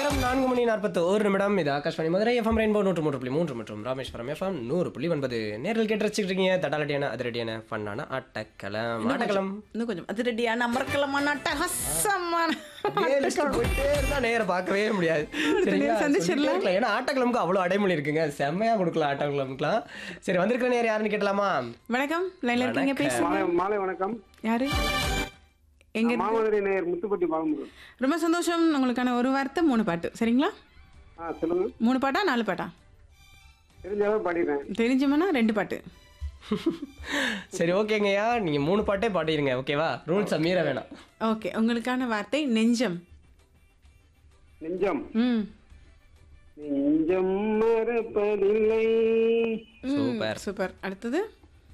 நேரம் நான்கு மணி நாற்பத்து ஒரு நிமிடம் இது ஆகாஷ்வாணி மதுரை எஃப்எம் ரெயின்போ நூற்று மூன்று புள்ளி மூன்று மற்றும் ராமேஸ்வரம் எஃப்எம் நூறு புள்ளி ஒன்பது நேரில் கேட்டு வச்சுட்டு இருக்கீங்க தடாலடியான அதிரடியான ஃபன்னான ஆட்டக்களம் ஆட்டக்களம் இன்னும் கொஞ்சம் அதிரடியான அமர்க்கலமான அட்டகாசமான அப்படியே list போயிட்டே இருந்தா நேரம் பார்க்கவே முடியாது சரிங்களா சந்திச்சிடலாம். சொல்லிட்டே இருக்கலாம். ஏன்னா ஆட்டக்கிழமுக்கு அவ்வளோ அடைமொழி இருக்குங்க செம்மையா கொடுக்கலாம் ஆட்டக்கிழமுக்குலாம் சரி வந்திருக்கிற நேரம் யாருன்னு கேட்டலாமா வணக்கம் லைன்ல இருக்கீங்க பேசுங்க மாலை மாலை வணக்கம் யாரு எங்க இருக்கு? மாமதுரை நேயர் முத்துப்பட்டி பாலமுருகன் ரொம்ப சந்தோஷம் உங்களுக்கான ஒரு வார்த்தை மூணு பாட்டு சரிங்களா ஆ சொல்லுங்க மூணு பாட்டா நாலு பாட்டா தெரிஞ்ச அளவு பாடிடுறேன் தெரிஞ்சோம்னா ரெண்டு பாட்டு சரி ஓகேங்கய்யா நீங்க மூணு பாட்டே பாடிடுங்க ஓகேவா ரூல்ஸ் மீற வேணாம் ஓகே உங்களுக்கான வார்த்தை நெஞ்சம் நெஞ்சம் ம் நெஞ்சம் மறப்பதில்லை ம், சூப்பர் சூப்பர் அடுத்தது